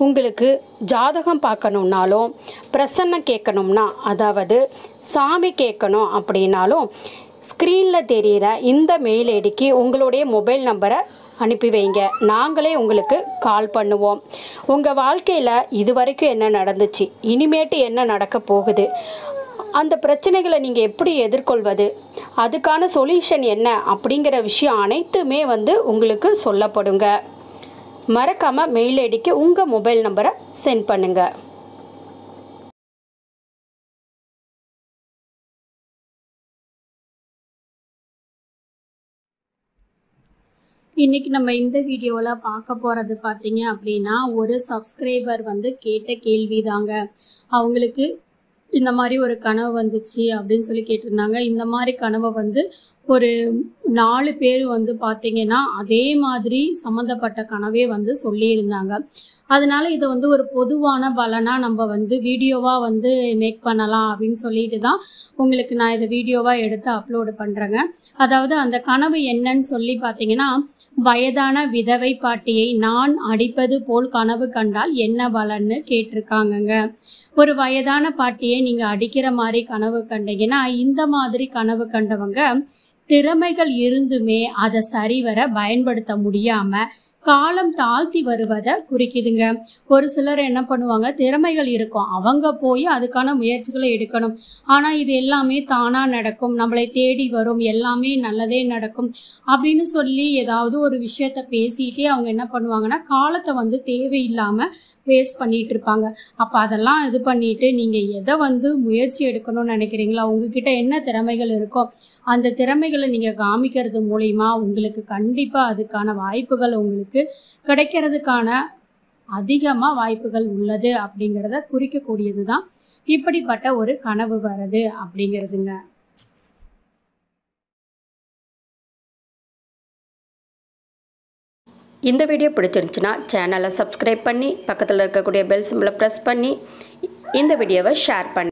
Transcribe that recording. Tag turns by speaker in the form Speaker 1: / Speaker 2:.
Speaker 1: உங்களுக்கு ஜாதகம் பார்க்கணுன்னாலும் பிரசன்னம் கேட்கணும்னா அதாவது சாமி கேட்கணும் அப்படின்னாலும் ஸ்க்ரீனில் தெரிகிற இந்த மெயில் ஐடிக்கு உங்களுடைய மொபைல் நம்பரை அனுப்பி வைங்க நாங்களே உங்களுக்கு கால் பண்ணுவோம் உங்கள் வாழ்க்கையில் இது வரைக்கும் என்ன நடந்துச்சு இனிமேட்டு என்ன நடக்க போகுது அந்த பிரச்சனைகளை நீங்கள் எப்படி எதிர்கொள்வது அதுக்கான சொல்யூஷன் என்ன அப்படிங்கிற விஷயம் அனைத்துமே வந்து உங்களுக்கு சொல்லப்படுங்க மறக்காமல் மெயில் ஐடிக்கு உங்கள் மொபைல் நம்பரை சென்ட் பண்ணுங்கள் இன்னைக்கு நம்ம இந்த வீடியோவில் பார்க்க போகிறது பார்த்தீங்க அப்படின்னா ஒரு சப்ஸ்கிரைபர் வந்து கேட்ட கேள்விதாங்க அவங்களுக்கு இந்த மாதிரி ஒரு கனவு வந்துச்சு அப்படின்னு சொல்லி கேட்டிருந்தாங்க இந்த மாதிரி கனவை வந்து ஒரு நாலு பேர் வந்து பார்த்தீங்கன்னா அதே மாதிரி சம்மந்தப்பட்ட கனவே வந்து சொல்லியிருந்தாங்க அதனால இதை வந்து ஒரு பொதுவான பலனாக நம்ம வந்து வீடியோவாக வந்து மேக் பண்ணலாம் அப்படின்னு சொல்லிட்டு தான் உங்களுக்கு நான் இதை வீடியோவாக எடுத்து அப்லோடு பண்ணுறேங்க அதாவது அந்த கனவு என்னன்னு சொல்லி பார்த்தீங்கன்னா வயதான விதவை பாட்டியை நான் அடிப்பது போல் கனவு கண்டால் என்ன பலன்னு கேட்டிருக்காங்கங்க ஒரு வயதான பாட்டியை நீங்க அடிக்கிற மாதிரி கனவு கண்டீங்கன்னா இந்த மாதிரி கனவு கண்டவங்க திறமைகள் இருந்துமே அதை சரிவர பயன்படுத்த முடியாம காலம் தாழ்த்தி வருவதை குறிக்குதுங்க ஒரு சிலர் என்ன பண்ணுவாங்க திறமைகள் இருக்கும் அவங்க போய் அதுக்கான முயற்சிகளை எடுக்கணும் ஆனால் இது எல்லாமே தானாக நடக்கும் நம்மளை தேடி வரும் எல்லாமே நல்லதே நடக்கும் அப்படின்னு சொல்லி ஏதாவது ஒரு விஷயத்த பேசிட்டே அவங்க என்ன பண்ணுவாங்கன்னா காலத்தை வந்து தேவையில்லாமல் வேஸ்ட் பண்ணிட்டு இருப்பாங்க அப்போ அதெல்லாம் இது பண்ணிட்டு நீங்கள் எதை வந்து முயற்சி எடுக்கணும்னு நினைக்கிறீங்களோ உங்ககிட்ட என்ன திறமைகள் இருக்கோ அந்த திறமைகளை நீங்கள் காமிக்கிறது மூலிமா உங்களுக்கு கண்டிப்பாக அதுக்கான வாய்ப்புகள் உங்களுக்கு கிடைக்கிறதுக்கான அதிகமாக வாய்ப்புகள் உள்ளது அப்படிங்கிறத குறிக்கக்கூடியது தான் இப்படிப்பட்ட ஒரு கனவு வர்றது அப்படிங்கிறதுங்க இந்த வீடியோ பிடிச்சிருந்துச்சுன்னா சேனலை சப்ஸ்கிரைப் பண்ணி பக்கத்தில் இருக்கக்கூடிய பெல் சிம்பிளை ப்ரெஸ் பண்ணி இந்த வீடியோவை ஷேர் பண்ணி